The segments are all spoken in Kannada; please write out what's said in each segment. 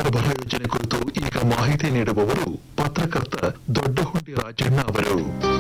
ಬರ ಯೋಜನೆ ಕುರಿತು ಈಗ ಮಾಹಿತಿ ನೀಡುವವರು ಪತ್ರಕರ್ತ ದೊಡ್ಡಹುಂಡಿ ರಾಜಣ್ಣ ಅವರು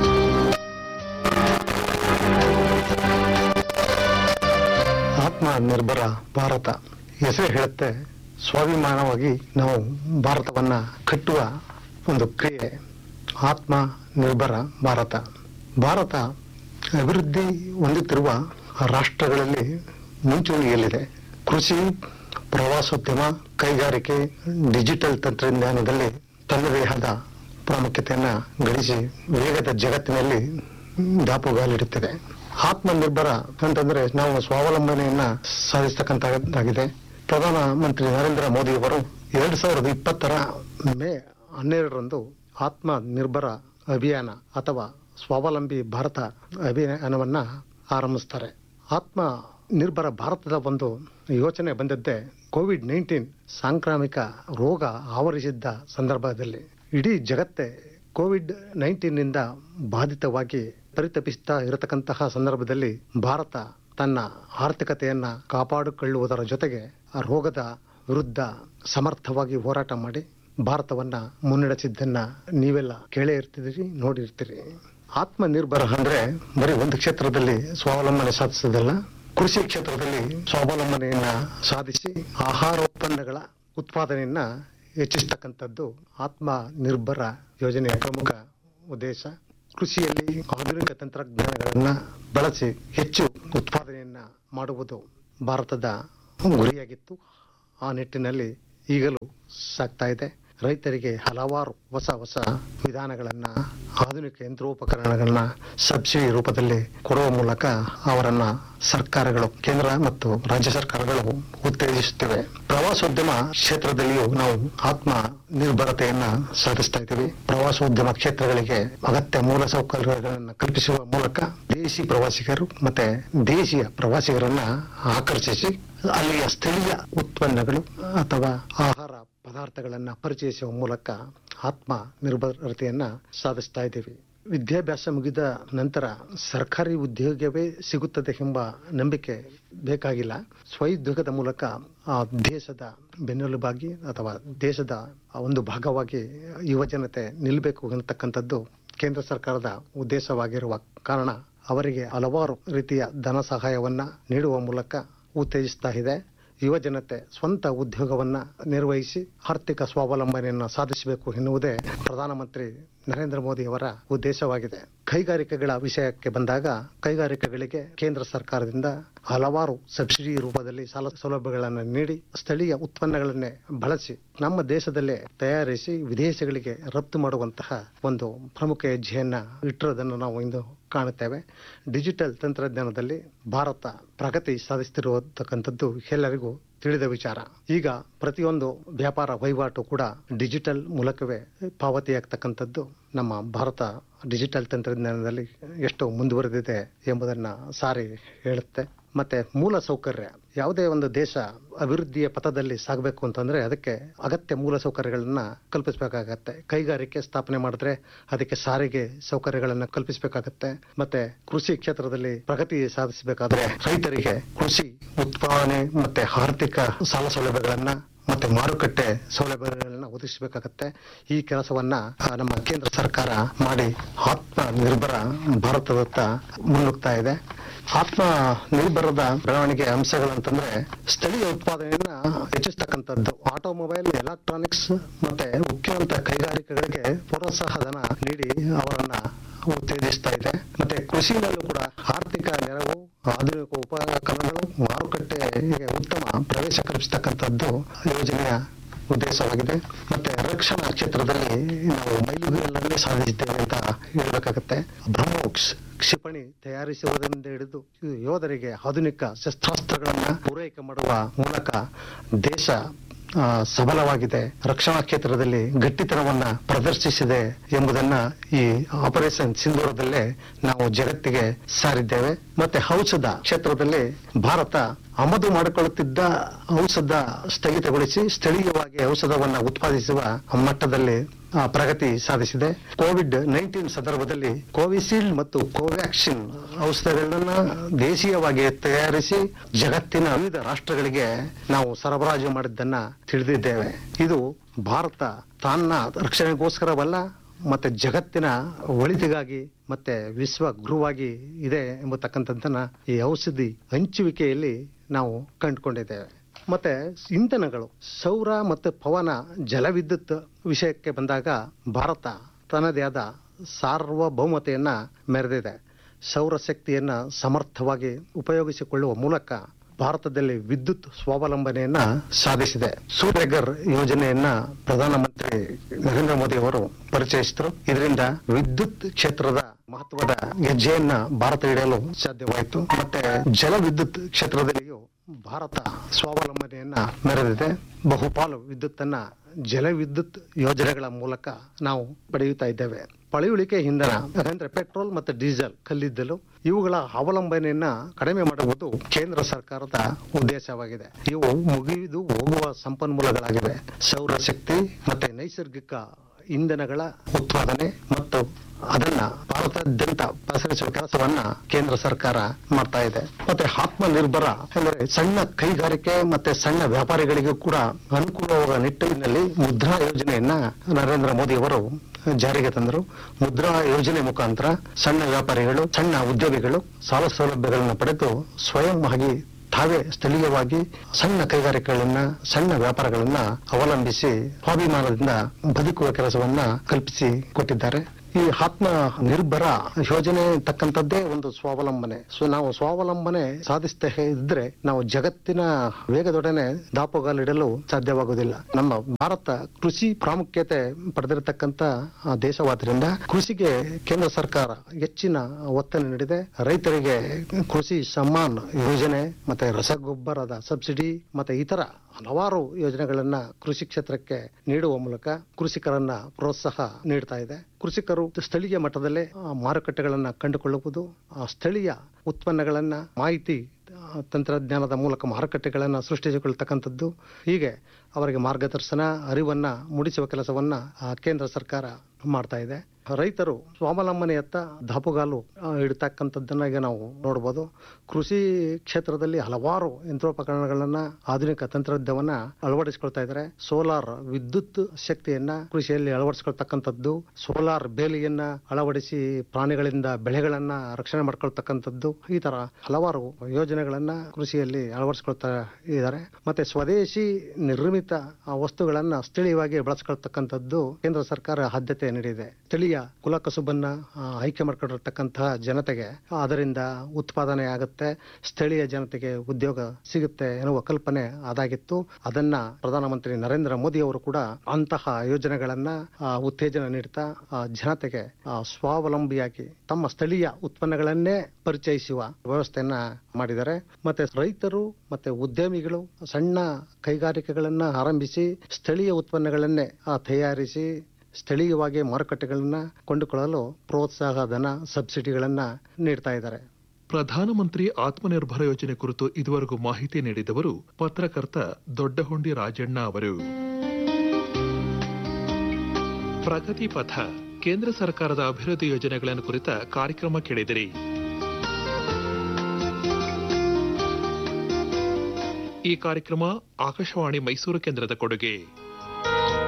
ಆತ್ಮ ನಿರ್ಭರ ಭಾರತ ಹೆಸರು ಹೇಳುತ್ತೆ ಸ್ವಾಭಿಮಾನವಾಗಿ ನಾವು ಭಾರತವನ್ನ ಕಟ್ಟುವ ಒಂದು ಕ್ರಿಯೆ ಆತ್ಮ ನಿರ್ಭರ ಭಾರತ ಭಾರತ ಅಭಿವೃದ್ಧಿ ಹೊಂದುತ್ತಿರುವ ರಾಷ್ಟ್ರಗಳಲ್ಲಿ ಮುಂಚೂಣಿಯಲ್ಲಿದೆ ಕೃಷಿ ಪ್ರವಾಸೋದ್ಯಮ ಕೈಗಾರಿಕೆ ಡಿಜಿಟಲ್ ತಂತ್ರಜ್ಞಾನದಲ್ಲಿ ತನ್ನದೇ ಆದ ಪ್ರಾಮುಖ್ಯತೆಯನ್ನ ಗಳಿಸಿ ವೇಗದ ಜಗತ್ತಿನಲ್ಲಿ ದಾಪುಗಾಲಿಡುತ್ತಿದೆ ಆತ್ಮನಿರ್ಭರ ಅಂತಂದ್ರೆ ನಾವು ಸ್ವಾವಲಂಬನೆಯನ್ನ ಸಾಧಿಸ್ತಕ್ಕಂಥದ್ದಾಗಿದೆ ಪ್ರಧಾನ ಮಂತ್ರಿ ನರೇಂದ್ರ ಮೋದಿ ಅವರು ಎರಡ್ ಸಾವಿರದ ಇಪ್ಪತ್ತರ ಮೇ ಹನ್ನೆರಡರಂದು ಆತ್ಮ ನಿರ್ಭರ ಅಭಿಯಾನ ಅಥವಾ ಸ್ವಾವಲಂಬಿ ಭಾರತ ಅಭಿಯಾನವನ್ನ ಆರಂಭಿಸ್ತಾರೆ ಆತ್ಮ ನಿರ್ಭರ ಭಾರತದ ಒಂದು ಯೋಚನೆ ಬಂದದ್ದೇ ಕೋವಿಡ್ ನೈನ್ಟೀನ್ ಸಾಂಕ್ರಾಮಿಕ ರೋಗ ಆವರಿಸಿದ್ದ ಸಂದರ್ಭದಲ್ಲಿ ಇಡೀ ಜಗತ್ತೇ ಕೋವಿಡ್ ನೈನ್ಟೀನ್ ನಿಂದ ಬಾಧಿತವಾಗಿ ಪರಿತಪಿಸ್ತಾ ಇರತಕ್ಕಂತಹ ಸಂದರ್ಭದಲ್ಲಿ ಭಾರತ ತನ್ನ ಆರ್ಥಿಕತೆಯನ್ನ ಕಾಪಾಡಿಕೊಳ್ಳುವುದರ ಜೊತೆಗೆ ಆ ರೋಗದ ವಿರುದ್ಧ ಸಮರ್ಥವಾಗಿ ಹೋರಾಟ ಮಾಡಿ ಭಾರತವನ್ನ ಮುನ್ನಡೆಸಿದ್ದನ್ನ ನೀವೆಲ್ಲ ಕೇಳೇ ಇರ್ತಿದ್ದೀರಿ ನೋಡಿರ್ತೀರಿ ಆತ್ಮ ನಿರ್ಭರ ಅಂದ್ರೆ ಬರೀ ಒಂದು ಕ್ಷೇತ್ರದಲ್ಲಿ ಸ್ವಾವಲಂಬನೆ ಸಾಧಿಸೋದಲ್ಲ ಕೃಷಿ ಕ್ಷೇತ್ರದಲ್ಲಿ ಸ್ವಾವಲಂಬನೆಯನ್ನ ಸಾಧಿಸಿ ಆಹಾರೋತ್ಪನ್ನಗಳ ಉತ್ಪಾದನೆಯನ್ನ ಹೆಚ್ಚಿಸ್ತಕ್ಕಂಥದ್ದು ಆತ್ಮ ನಿರ್ಭರ ಯೋಜನೆಯ ಪ್ರಮುಖ ಉದ್ದೇಶ ಕೃಷಿಯಲ್ಲಿ ಆಧುನಿಕ ತಂತ್ರಜ್ಞಾನಗಳನ್ನ ಬಳಸಿ ಹೆಚ್ಚು ಉತ್ಪಾದನೆಯನ್ನ ಮಾಡುವುದು ಭಾರತದ ಗುರಿಯಾಗಿತ್ತು ಆ ನಿಟ್ಟಿನಲ್ಲಿ ಈಗಲೂ ಸಾಗ್ತಾ ಇದೆ ರೈತರಿಗೆ ಹಲವಾರು ಹೊಸ ಹೊಸ ವಿಧಾನಗಳನ್ನ ಆಧುನಿಕ ಯಂತ್ರೋಪಕರಣಗಳನ್ನ ಸಬ್ಸಿಡಿ ರೂಪದಲ್ಲಿ ಕೊಡುವ ಮೂಲಕ ಅವರನ್ನ ಸರ್ಕಾರಗಳು ಕೇಂದ್ರ ಮತ್ತು ರಾಜ್ಯ ಸರ್ಕಾರಗಳು ಉತ್ತೇಜಿಸುತ್ತಿವೆ ಪ್ರವಾಸೋದ್ಯಮ ಕ್ಷೇತ್ರದಲ್ಲಿಯೂ ನಾವು ಆತ್ಮ ನಿರ್ಭರತೆಯನ್ನ ಸಾಧಿಸ್ತಾ ಇದ್ದೀವಿ ಪ್ರವಾಸೋದ್ಯಮ ಕ್ಷೇತ್ರಗಳಿಗೆ ಅಗತ್ಯ ಮೂಲ ಸೌಕರ್ಯಗಳನ್ನು ಕಲ್ಪಿಸುವ ಮೂಲಕ ದೇಶಿ ಪ್ರವಾಸಿಗರು ಮತ್ತೆ ದೇಶೀಯ ಪ್ರವಾಸಿಗರನ್ನ ಆಕರ್ಷಿಸಿ ಅಲ್ಲಿಯ ಸ್ಥಳೀಯ ಉತ್ಪನ್ನಗಳು ಅಥವಾ ಆಹಾರ ಪದಾರ್ಥಗಳನ್ನ ಪರಿಚಯಿಸುವ ಮೂಲಕ ಆತ್ಮ ನಿರ್ಭರತೆಯನ್ನ ಸಾಧಿಸ್ತಾ ಇದ್ದೀವಿ ವಿದ್ಯಾಭ್ಯಾಸ ಮುಗಿದ ನಂತರ ಸರ್ಕಾರಿ ಉದ್ಯೋಗವೇ ಸಿಗುತ್ತದೆ ಎಂಬ ನಂಬಿಕೆ ಬೇಕಾಗಿಲ್ಲ ಸ್ವಉದ್ಯೋಗದ ಮೂಲಕ ಆ ದೇಶದ ಬೆನ್ನೆಲುಬಾಗಿ ಅಥವಾ ದೇಶದ ಒಂದು ಭಾಗವಾಗಿ ಯುವಜನತೆ ನಿಲ್ಲಬೇಕು ಅನ್ನತಕ್ಕಂಥದ್ದು ಕೇಂದ್ರ ಸರ್ಕಾರದ ಉದ್ದೇಶವಾಗಿರುವ ಕಾರಣ ಅವರಿಗೆ ಹಲವಾರು ರೀತಿಯ ಧನ ಸಹಾಯವನ್ನ ನೀಡುವ ಮೂಲಕ ಉತ್ತೇಜಿಸ್ತಾ ಇದೆ ಯುವ ಜನತೆ ಸ್ವಂತ ಉದ್ಯೋಗವನ್ನ ನಿರ್ವಹಿಸಿ ಆರ್ಥಿಕ ಸ್ವಾವಲಂಬನೆಯನ್ನ ಸಾಧಿಸಬೇಕು ಎನ್ನುವುದೇ ಪ್ರಧಾನಮಂತ್ರಿ ನರೇಂದ್ರ ಮೋದಿ ಅವರ ಉದ್ದೇಶವಾಗಿದೆ ಕೈಗಾರಿಕೆಗಳ ವಿಷಯಕ್ಕೆ ಬಂದಾಗ ಕೈಗಾರಿಕೆಗಳಿಗೆ ಕೇಂದ್ರ ಸರ್ಕಾರದಿಂದ ಹಲವಾರು ಸಬ್ಸಿಡಿ ರೂಪದಲ್ಲಿ ಸಾಲ ಸೌಲಭ್ಯಗಳನ್ನು ನೀಡಿ ಸ್ಥಳೀಯ ಉತ್ಪನ್ನಗಳನ್ನೇ ಬಳಸಿ ನಮ್ಮ ದೇಶದಲ್ಲೇ ತಯಾರಿಸಿ ವಿದೇಶಗಳಿಗೆ ರಫ್ತು ಮಾಡುವಂತಹ ಒಂದು ಪ್ರಮುಖ ಹೆಜ್ಜೆಯನ್ನ ಇಟ್ಟಿರೋದನ್ನು ನಾವು ಇಂದು ಕಾಣುತ್ತೇವೆ ಡಿಜಿಟಲ್ ತಂತ್ರಜ್ಞಾನದಲ್ಲಿ ಭಾರತ ಪ್ರಗತಿ ಸಾಧಿಸುತ್ತಿರುವತಕ್ಕಂಥದ್ದು ಎಲ್ಲರಿಗೂ ತಿಳಿದ ವಿಚಾರ ಈಗ ಪ್ರತಿಯೊಂದು ವ್ಯಾಪಾರ ವಹಿವಾಟು ಕೂಡ ಡಿಜಿಟಲ್ ಮೂಲಕವೇ ಪಾವತಿಯಾಗ್ತಕ್ಕಂಥದ್ದು ನಮ್ಮ ಭಾರತ ಡಿಜಿಟಲ್ ತಂತ್ರಜ್ಞಾನದಲ್ಲಿ ಎಷ್ಟು ಮುಂದುವರೆದಿದೆ ಎಂಬುದನ್ನ ಸಾರಿ ಹೇಳುತ್ತೆ ಮತ್ತೆ ಮೂಲ ಸೌಕರ್ಯ ಯಾವುದೇ ಒಂದು ದೇಶ ಅಭಿವೃದ್ಧಿಯ ಪಥದಲ್ಲಿ ಸಾಗಬೇಕು ಅಂತಂದ್ರೆ ಅದಕ್ಕೆ ಅಗತ್ಯ ಮೂಲ ಸೌಕರ್ಯಗಳನ್ನ ಕಲ್ಪಿಸಬೇಕಾಗತ್ತೆ ಕೈಗಾರಿಕೆ ಸ್ಥಾಪನೆ ಮಾಡಿದ್ರೆ ಅದಕ್ಕೆ ಸಾರಿಗೆ ಸೌಕರ್ಯಗಳನ್ನ ಕಲ್ಪಿಸಬೇಕಾಗತ್ತೆ ಮತ್ತೆ ಕೃಷಿ ಕ್ಷೇತ್ರದಲ್ಲಿ ಪ್ರಗತಿ ಸಾಧಿಸಬೇಕಾದ್ರೆ ರೈತರಿಗೆ ಕೃಷಿ ಉತ್ಪಾದನೆ ಮತ್ತೆ ಆರ್ಥಿಕ ಸಾಲ ಸೌಲಭ್ಯಗಳನ್ನ ಮತ್ತೆ ಮಾರುಕಟ್ಟೆ ಸೌಲಭ್ಯಗಳನ್ನ ಒದಗಿಸಬೇಕಾಗತ್ತೆ ಈ ಕೆಲಸವನ್ನ ಆ, ನಮ್ಮ ಕೇಂದ್ರ ಸರ್ಕಾರ ಮಾಡಿ ಆತ್ಮ ನಿರ್ಭರ ಭಾರತದತ್ತ ಮುನ್ನುಗ್ತಾ ಇದೆ ಆತ್ಮ ನಿರ್ಭರದ ಬೆಳವಣಿಗೆ ಅಂಶಗಳಂತಂದ್ರೆ ಸ್ಥಳೀಯ ಉತ್ಪಾದನೆಯನ್ನ ಹೆಚ್ಚಿಸ್ತಕ್ಕಂಥದ್ದು ಆಟೋಮೊಬೈಲ್ ಎಲೆಕ್ಟ್ರಾನಿಕ್ಸ್ ಮತ್ತೆ ಮುಖ್ಯವಂತ ಕೈಗಾರಿಕೆಗಳಿಗೆ ಪ್ರೋತ್ಸಾಹ ಧನ ನೀಡಿ ಅವರನ್ನ ಉತ್ತೇಜಿಸ್ತಾ ಇದೆ ಮತ್ತೆ ಕೃಷಿನಲ್ಲೂ ಕೂಡ ಆರ್ಥಿಕ ನೆರವು ಆಧುನಿಕ ಉಪಕರಣಗಳು ಮಾರುಕಟ್ಟೆಗೆ ಉತ್ತಮ ಪ್ರವೇಶ ಕಲ್ಪಿಸತಕ್ಕಂಥದ್ದು ಯೋಜನೆಯ ಉದ್ದೇಶವಾಗಿದೆ ಮತ್ತೆ ರಕ್ಷಣಾ ಕ್ಷೇತ್ರದಲ್ಲಿ ನಾವು ಮೈಲುಗಲ್ಲನ್ನೇ ಸಾಧಿಸಿದ್ದೇವೆ ಅಂತ ಹೇಳಬೇಕಾಗತ್ತೆ ಬ್ರಹ್ಮೋಕ್ಸ್ ಕ್ಷಿಪಣಿ ತಯಾರಿಸುವುದರಿಂದ ಹಿಡಿದು ಯೋಧರಿಗೆ ಆಧುನಿಕ ಶಸ್ತ್ರಾಸ್ತ್ರಗಳನ್ನ ಪೂರೈಕೆ ಮಾಡುವ ಮೂಲಕ ದೇಶ ಆ, ಸಬಲವಾಗಿದೆ ರಕ್ಷಣಾ ಕ್ಷೇತ್ರದಲ್ಲಿ ಗಟ್ಟಿತನವನ್ನ ಪ್ರದರ್ಶಿಸಿದೆ ಎಂಬುದನ್ನ ಈ ಆಪರೇಷನ್ ಸಿಂಧೂರದಲ್ಲೇ ನಾವು ಜಗತ್ತಿಗೆ ಸಾರಿದ್ದೇವೆ ಮತ್ತೆ ಔಷಧ ಕ್ಷೇತ್ರದಲ್ಲಿ ಭಾರತ ಆಮದು ಮಾಡಿಕೊಳ್ಳುತ್ತಿದ್ದ ಔಷಧ ಸ್ಥಗಿತಗೊಳಿಸಿ ಸ್ಥಳೀಯವಾಗಿ ಔಷಧವನ್ನ ಉತ್ಪಾದಿಸುವ ಮಟ್ಟದಲ್ಲಿ ಆ, ಪ್ರಗತಿ ಸಾಧಿಸಿದೆ ಕೋವಿಡ್ ನೈನ್ಟೀನ್ ಸಂದರ್ಭದಲ್ಲಿ ಕೋವಿಶೀಲ್ಡ್ ಮತ್ತು ಕೋವ್ಯಾಕ್ಸಿನ್ ಔಷಧಗಳನ್ನ ದೇಶೀಯವಾಗಿ ತಯಾರಿಸಿ ಜಗತ್ತಿನ ವಿವಿಧ ರಾಷ್ಟ್ರಗಳಿಗೆ ನಾವು ಸರಬರಾಜು ಮಾಡಿದ್ದನ್ನ ತಿಳಿದಿದ್ದೇವೆ ಇದು ಭಾರತ ತನ್ನ ರಕ್ಷಣೆಗೋಸ್ಕರವಲ್ಲ ಮತ್ತೆ ಜಗತ್ತಿನ ಒಳಿತಿಗಾಗಿ ಮತ್ತೆ ವಿಶ್ವ ಗುರುವಾಗಿ ಇದೆ ಎಂಬತಕ್ಕಂಥದ್ದನ್ನ ಈ ಔಷಧಿ ಹಂಚುವಿಕೆಯಲ್ಲಿ ನಾವು ಕಂಡುಕೊಂಡಿದ್ದೇವೆ ಮತ್ತೆ ಇಂಧನಗಳು ಸೌರ ಮತ್ತು ಪವನ ಜಲವಿದ್ಯುತ್ ವಿಷಯಕ್ಕೆ ಬಂದಾಗ ಭಾರತ ತನ್ನದೇ ಆದ ಸಾರ್ವಭೌಮತೆಯನ್ನ ಮೆರೆದಿದೆ ಸೌರಶಕ್ತಿಯನ್ನ ಸಮರ್ಥವಾಗಿ ಉಪಯೋಗಿಸಿಕೊಳ್ಳುವ ಮೂಲಕ ಭಾರತದಲ್ಲಿ ವಿದ್ಯುತ್ ಸ್ವಾವಲಂಬನೆಯನ್ನ ಸಾಧಿಸಿದೆ ಸೂರ್ಯಗರ್ ಯೋಜನೆಯನ್ನ ಪ್ರಧಾನಮಂತ್ರಿ ನರೇಂದ್ರ ಮೋದಿ ಅವರು ಪರಿಚಯಿಸಿದರು ಇದರಿಂದ ವಿದ್ಯುತ್ ಕ್ಷೇತ್ರದ ಮಹತ್ವದ ಹೆಜ್ಜೆಯನ್ನ ಭಾರತ ಇಡಲು ಸಾಧ್ಯವಾಯಿತು ಮತ್ತೆ ಜಲ ವಿದ್ಯುತ್ ಕ್ಷೇತ್ರದಲ್ಲಿಯೂ ಭಾರತ ಸ್ವಾವಲಂಬನೆಯನ್ನ ಮೆರೆದಿದೆ ಬಹುಪಾಲು ವಿದ್ಯುತ್ತನ್ನ ಜಲ ವಿದ್ಯುತ್ ಯೋಜನೆಗಳ ಮೂಲಕ ನಾವು ಪಡೆಯುತ್ತಾ ಇದ್ದೇವೆ ಪಳೆಯುಳಿಕೆ ಇಂಧನ ಯಾಕಂದ್ರೆ ಪೆಟ್ರೋಲ್ ಮತ್ತು ಡೀಸೆಲ್ ಕಲ್ಲಿದ್ದಲು ಇವುಗಳ ಅವಲಂಬನೆಯನ್ನ ಕಡಿಮೆ ಮಾಡುವುದು ಕೇಂದ್ರ ಸರ್ಕಾರದ ಉದ್ದೇಶವಾಗಿದೆ ಇವು ಮುಗಿದು ಹೋಗುವ ಸಂಪನ್ಮೂಲಗಳಾಗಿವೆ ಸೌರಶಕ್ತಿ ಮತ್ತೆ ನೈಸರ್ಗಿಕ ಇಂಧನಗಳ ಉತ್ಪಾದನೆ ಮತ್ತು ಅದನ್ನ ಭಾರತಾದ್ಯಂತ ಪಸರಿಸುವ ಕೆಲಸವನ್ನ ಕೇಂದ್ರ ಸರ್ಕಾರ ಮಾಡ್ತಾ ಇದೆ ಮತ್ತೆ ಆತ್ಮ ನಿರ್ಭರ ಅಂದ್ರೆ ಸಣ್ಣ ಕೈಗಾರಿಕೆ ಮತ್ತೆ ಸಣ್ಣ ವ್ಯಾಪಾರಿಗಳಿಗೂ ಕೂಡ ಅನುಕೂಲವಾಗುವ ನಿಟ್ಟಿನಲ್ಲಿ ಮುದ್ರಾ ಯೋಜನೆಯನ್ನ ನರೇಂದ್ರ ಮೋದಿ ಅವರು ಜಾರಿಗೆ ತಂದರು ಮುದ್ರಾ ಯೋಜನೆ ಮುಖಾಂತರ ಸಣ್ಣ ವ್ಯಾಪಾರಿಗಳು ಸಣ್ಣ ಉದ್ಯೋಗಿಗಳು ಸಾಲ ಸೌಲಭ್ಯಗಳನ್ನು ಪಡೆದು ಸ್ವಯಂ ಆಗಿ ತಾವೇ ಸ್ಥಳೀಯವಾಗಿ ಸಣ್ಣ ಕೈಗಾರಿಕೆಗಳನ್ನ ಸಣ್ಣ ವ್ಯಾಪಾರಗಳನ್ನ ಅವಲಂಬಿಸಿ ಸ್ವಾಭಿಮಾನದಿಂದ ಬದುಕುವ ಕೆಲಸವನ್ನ ಕಲ್ಪಿಸಿ ಕೊಟ್ಟಿದ್ದಾರೆ ಈ ಆತ್ಮ ನಿರ್ಭರ ಯೋಜನೆ ತಕ್ಕಂಥದ್ದೇ ಒಂದು ಸ್ವಾವಲಂಬನೆ ಸೊ ನಾವು ಸ್ವಾವಲಂಬನೆ ಸಾಧಿಸ್ತಾ ಇದ್ರೆ ನಾವು ಜಗತ್ತಿನ ವೇಗದೊಡನೆ ದಾಪುಗಾಲಿಡಲು ಸಾಧ್ಯವಾಗುವುದಿಲ್ಲ ನಮ್ಮ ಭಾರತ ಕೃಷಿ ಪ್ರಾಮುಖ್ಯತೆ ಪಡೆದಿರತಕ್ಕಂತ ಆ ದೇಶವಾದ್ರಿಂದ ಕೃಷಿಗೆ ಕೇಂದ್ರ ಸರ್ಕಾರ ಹೆಚ್ಚಿನ ಒತ್ತನ್ನು ನೀಡಿದೆ ರೈತರಿಗೆ ಕೃಷಿ ಸಮ್ಮಾನ್ ಯೋಜನೆ ಮತ್ತೆ ರಸಗೊಬ್ಬರದ ಸಬ್ಸಿಡಿ ಮತ್ತೆ ಇತರ ಹಲವಾರು ಯೋಜನೆಗಳನ್ನ ಕೃಷಿ ಕ್ಷೇತ್ರಕ್ಕೆ ನೀಡುವ ಮೂಲಕ ಕೃಷಿಕರನ್ನ ಪ್ರೋತ್ಸಾಹ ನೀಡ್ತಾ ಇದೆ ಕೃಷಿಕರು ಸ್ಥಳೀಯ ಮಟ್ಟದಲ್ಲೇ ಆ, ಮಾರುಕಟ್ಟೆಗಳನ್ನ ಕಂಡುಕೊಳ್ಳುವುದು ಆ, ಸ್ಥಳೀಯ ಉತ್ಪನ್ನಗಳನ್ನ ಮಾಹಿತಿ ಆ, ತಂತ್ರಜ್ಞಾನದ ಮೂಲಕ ಮಾರುಕಟ್ಟೆಗಳನ್ನ ಸೃಷ್ಟಿಸಿಕೊಳ್ತಕ್ಕಂಥದ್ದು ಹೀಗೆ ಅವರಿಗೆ ಮಾರ್ಗದರ್ಶನ ಅರಿವನ್ನ ಮೂಡಿಸುವ ಕೆಲಸವನ್ನ ಆ, ಕೇಂದ್ರ ಸರ್ಕಾರ ಮಾಡ್ತಾ ಇದೆ ರೈತರು ಸ್ವಾವಲಂಬನೆಯತ್ತ ದಾಪುಗಾಲು ಆ, ಇಡ್ತಕ್ಕಂಥದ್ದನ್ನ ಈಗ ನಾವು ನೋಡಬಹುದು ಕೃಷಿ ಕ್ಷೇತ್ರದಲ್ಲಿ ಹಲವಾರು ಯಂತ್ರೋಪಕರಣಗಳನ್ನ ಆಧುನಿಕ ತಂತ್ರಜ್ಞವನ್ನ ಅಳವಡಿಸಿಕೊಳ್ತಾ ಇದ್ದಾರೆ ಸೋಲಾರ್ ವಿದ್ಯುತ್ ಶಕ್ತಿಯನ್ನ ಕೃಷಿಯಲ್ಲಿ ಅಳವಡಿಸಿಕೊಳ್ತಕ್ಕಂಥದ್ದು ಸೋಲಾರ್ ಬೇಲಿಯನ್ನ ಅಳವಡಿಸಿ ಪ್ರಾಣಿಗಳಿಂದ ಬೆಳೆಗಳನ್ನ ರಕ್ಷಣೆ ಮಾಡ್ಕೊಳ್ತಕ್ಕಂಥದ್ದು ಈ ತರ ಹಲವಾರು ಯೋಜನೆಗಳನ್ನ ಕೃಷಿಯಲ್ಲಿ ಅಳವಡಿಸಿಕೊಳ್ತಾ ಇದ್ದಾರೆ ಮತ್ತೆ ಸ್ವದೇಶಿ ನಿರ್ಮಿತ ಆ, ವಸ್ತುಗಳನ್ನ ಸ್ಥಳೀಯವಾಗಿ ಬಳಸ್ಕೊಳ್ತಕ್ಕಂಥದ್ದು ಕೇಂದ್ರ ಸರ್ಕಾರ ಆದ್ಯತೆ ನೀಡಿದೆ ಸ್ಥಳೀಯ ಕುಲಕಸುಬನ್ನ ಆ, ಆಯ್ಕೆ ಮಾಡ್ಕೊಂಡಿರ್ತಕ್ಕಂತಹ ಜನತೆಗೆ ಅದರಿಂದ ಉತ್ಪಾದನೆ ಆಗುತ್ತೆ ಸ್ಥಳೀಯ ಜನತೆಗೆ ಉದ್ಯೋಗ ಸಿಗುತ್ತೆ ಎನ್ನುವ ಕಲ್ಪನೆ ಅದಾಗಿತ್ತು ಅದನ್ನ ಪ್ರಧಾನಮಂತ್ರಿ ನರೇಂದ್ರ ಮೋದಿ ಅವರು ಕೂಡ ಅಂತಹ ಯೋಜನೆಗಳನ್ನ ಆ, ಉತ್ತೇಜನ ನೀಡ್ತಾ ಆ, ಜನತೆಗೆ ಆ, ಸ್ವಾವಲಂಬಿಯಾಗಿ ತಮ್ಮ ಸ್ಥಳೀಯ ಉತ್ಪನ್ನಗಳನ್ನೇ ಪರಿಚಯಿಸುವ ವ್ಯವಸ್ಥೆಯನ್ನ ಮಾಡಿದ್ದಾರೆ ಮತ್ತೆ ರೈತರು ಮತ್ತೆ ಉದ್ಯಮಿಗಳು ಸಣ್ಣ ಕೈಗಾರಿಕೆಗಳನ್ನ ಆರಂಭಿಸಿ ಸ್ಥಳೀಯ ಉತ್ಪನ್ನಗಳನ್ನೇ ಆ, ತಯಾರಿಸಿ ಸ್ಥಳೀಯವಾಗಿ ಮಾರುಕಟ್ಟೆಗಳನ್ನ ಕೊಂಡುಕೊಳ್ಳಲು ಪ್ರೋತ್ಸಾಹ ಧನ ಸಬ್ಸಿಡಿಗಳನ್ನ ನೀಡ್ತಾ ಇದ್ದಾರೆ ಪ್ರಧಾನಮಂತ್ರಿ ಆತ್ಮನಿರ್ಭರ ಯೋಜನೆ ಕುರಿತು ಇದುವರೆಗೂ ಮಾಹಿತಿ ನೀಡಿದವರು ಪತ್ರಕರ್ತ ದೊಡ್ಡಹೊಂಡಿ ರಾಜಣ್ಣ ಅವರು ಪ್ರಗತಿ ಪಥ ಕೇಂದ್ರ ಸರ್ಕಾರದ ಅಭಿವೃದ್ಧಿ ಯೋಜನೆಗಳನ್ನು ಕುರಿತ ಕಾರ್ಯಕ್ರಮ ಕೇಳಿದಿರಿ ಈ ಕಾರ್ಯಕ್ರಮ ಆಕಾಶವಾಣಿ ಮೈಸೂರು ಕೇಂದ್ರದ ಕೊಡುಗೆ